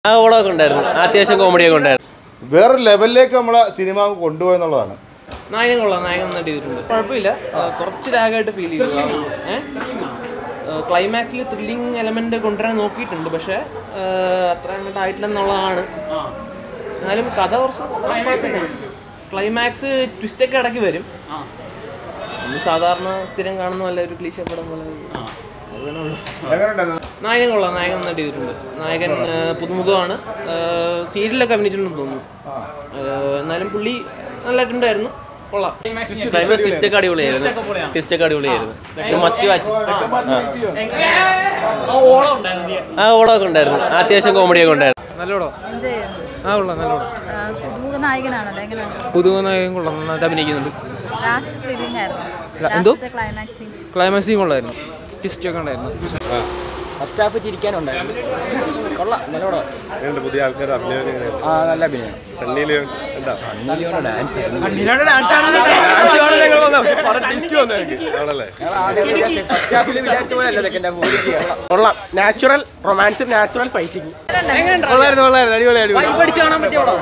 ആ ഓളമൊക്കെ ഉണ്ടായിരുന്നു അത്യാവശ്യം കോമഡിയൊക്കെ ഉണ്ടായിരുന്നു വേറെ ലെവലിലേക്ക് നമ്മളെ സിനിമ കൊണ്ടുപോയെന്നുള്ളതാണ് നായകൻ കൊള്ളാം നായകൻ നന്നായിട്ട് ചെയ്തിട്ടുണ്ട് കുഴപ്പമില്ല ആ, കുറച്ച് ലാഗായിട്ട് ഫീൽ ചെയ്തു ക്ലൈമാക്സിൽ ത്രില്ലിംഗ് എലമെന്റ് കൊണ്ടുവരാൻ നോക്കിയിട്ടുണ്ട് പക്ഷേ ആ, അത്ര അങ്ങോട്ട് ആയിട്ടില്ലെന്നുള്ളതാണ് എന്നാലും കഥ കുറച്ച് ക്ലൈമാക്സ് ട്വിസ്റ്റൊക്കെ ഇടയ്ക്ക് വരും നമ്മൾ സാധാരണ സ്ഥിരം കാണുന്ന പോലെ ഒരു ക്ലീശ പടം പോലെ അതേ ഉള്ളൂ എങ്ങനെയുണ്ടായിരുന്നു നായകൻ കൊള്ളാം നായകൻ നന്നായിട്ട് ചെയ്തിട്ടുണ്ട് നായകൻ ആ, പുതുമുഖമാണ് ആ, സീരിയലൊക്കെ അഭിനയിച്ചിട്ടുണ്ടെന്ന് തോന്നുന്നു ആ, എന്നാലും പുള്ളി നല്ലതായിട്ടുണ്ടായിരുന്നു കൊള്ളാം ക്ലൈമാക്സ് ട്വിസ്റ്റ് ഒക്കെ അടിപൊളിയായിരുന്നു ട്വിസ്റ്റ് ഒക്കെ അടിപൊളിയായിരുന്നു മസ്റ്റ് വാച്ച് ആ ഓളമൊക്കെ ഉണ്ടായിരുന്നു അത്യാവശ്യം കോമഡിയൊക്കെ ഉണ്ടായിരുന്നു നല്ല പടം എൻജോയ് ചെയ്യുന്നു ആ കൊള്ളാം നല്ല പടം ആ, പുതുമുഖ നായകനാണല്ലോ എങ്ങനെയാണ് പുതുമ നായകൻ കൊള്ളാം നന്നായിട്ട് അഭിനയിക്കുന്നുണ്ട് ലാസ്റ്റ് ത്രില്ലിംഗ് ആയിരുന്നു ല- എന്തോ? ക്ലൈമാക്സിങ് ക്ലൈമാക്സിങ് കൊള്ളായിരുന്നു ട്വിസ്റ്റ് ഒക്കെ ഉണ്ടായിരുന്നു ഫസ്റ്റ് ഹാഫ് ചിരിക്കാനുണ്ടായിരുന്നു കൊള്ളാം നല്ല പടം എങ്ങനെയുണ്ട് പുതിയ ആൾക്കാർ അഭിനയം എങ്ങനെയാണ് ആ നല്ല അഭിനയം സണ്ണിയില് എന്താ ഡാൻസ് ആണല്ലേ ഫസ്റ്റ് ഹാഫിൽ വിചാരിച്ച പോലെ അല്ല സെക്കൻഡ് ഹാഫ് കൊള്ളാം നാച്ചുറൽ റൊമാൻസ് നാച്ചുറൽ ഫൈറ്റിംഗ് കൊള്ളായിരുന്നു കൊള്ളായിരുന്നു അടിപൊളി അടിപൊളി പഠിച്ച് കാണാൻ പറ്റിയ പടം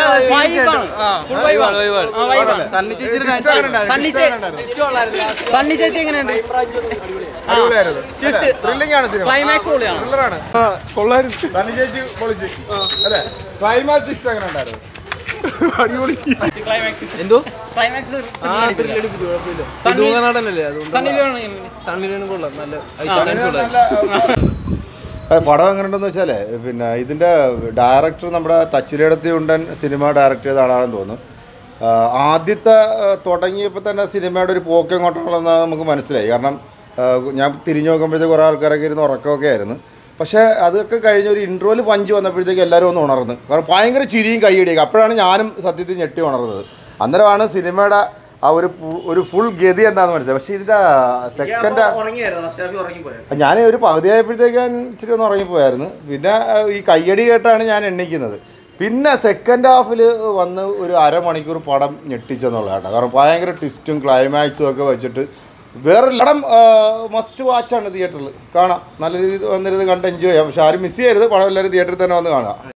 സണ്ണി ചേച്ചി എങ്ങനെയുണ്ട് അടിപൊളിയായിരുന്നു ത്രില്ലിംഗ് ആണ് സിനിമ ക്ലൈമാക്സ് പൊളിയാണ് ത്രില്ലറാണ് സണ്ണി ചേച്ചി പൊളിച്ച് അതെ ക്ലൈമാക്സ് ട്വിസ്റ്റ് എങ്ങനെ ഉണ്ടായിരുന്നു എന്തോ ആ ത്രില്ലടി കുഴപ്പമില്ല പുതുമുഖ നടനല്ലേ അതുകൊണ്ട് സണ്ണിലാണ് കൊള്ളാം നല്ല ചാൻസ് ഉള്ളത് അത് പടം എങ്ങനെയുണ്ടെന്ന് വെച്ചാൽ പിന്നെ ഇതിൻ്റെ ഡയറക്ടർ നമ്മുടെ തച്ചിലിടത്തി ഉണ്ടൻ സിനിമ ഡയറക്റ്റ് ചെയ്ത ആളാണെന്ന് തോന്നുന്നു ആ, ആദ്യത്തെ ആ, തുടങ്ങിയപ്പോൾ തന്നെ സിനിമയുടെ ഒരു പോക്ക് എങ്ങോട്ടാണെന്ന് നമുക്ക് മനസ്സിലായി കാരണം ആ, ഞാൻ തിരിഞ്ഞു നോക്കുമ്പോഴത്തേക്ക് കുറേ ആൾക്കാരൊക്കെ ഇരുന്ന് ഉറക്കമൊക്കെ ആയിരുന്നു പക്ഷേ അതൊക്കെ കഴിഞ്ഞ് ഒരു ഇൻട്രോയിൽ പഞ്ച് വന്നപ്പോഴത്തേക്ക് എല്ലാവരും ഒന്ന് ഉണർന്ന് കാരണം ഭയങ്കര ചിരിയും കൈയടിയൊക്കെ അപ്പോഴാണ് ഞാനും സത്യത്തിൽ ഞെട്ടി ഉണർന്നത് അന്നേരമാണ് സിനിമയുടെ ആ ഒരു ഫു- ഒരു ഫുൾ ഗതി എന്താണെന്ന് മനസ്സിലായി പക്ഷേ ഇതിൻ്റെ സെക്കൻഡ് ഞാൻ ഒരു പകുതിയായപ്പോഴത്തേക്ക് ഞാൻ ഇച്ചിരി ഒന്ന് ഉറങ്ങിപ്പോയായിരുന്നു പിന്നെ ആ, ഈ കയ്യടി കേട്ടാണ് ഞാൻ എണ്ണിക്കുന്നത് പിന്നെ സെക്കൻഡ് ഹാഫിൽ വന്ന് ഒരു അരമണിക്കൂർ പടം ഞെട്ടിച്ചെന്നുള്ള കേട്ടോ കാരണം ഭയങ്കര ട്വിസ്റ്റും ക്ലൈമാക്സും ഒക്കെ വെച്ചിട്ട് വേറെ പടം മസ്റ്റ് വാച്ചാണ് തിയേറ്ററിൽ കാണാം നല്ല രീതിയിൽ വന്നിരുന്ന് കണ്ട് എൻജോയ് ചെയ്യാം പക്ഷെ ആരും മിസ് ചെയ്യരുത് പടം എല്ലാവരും തിയേറ്ററിൽ തന്നെ വന്ന് കാണാം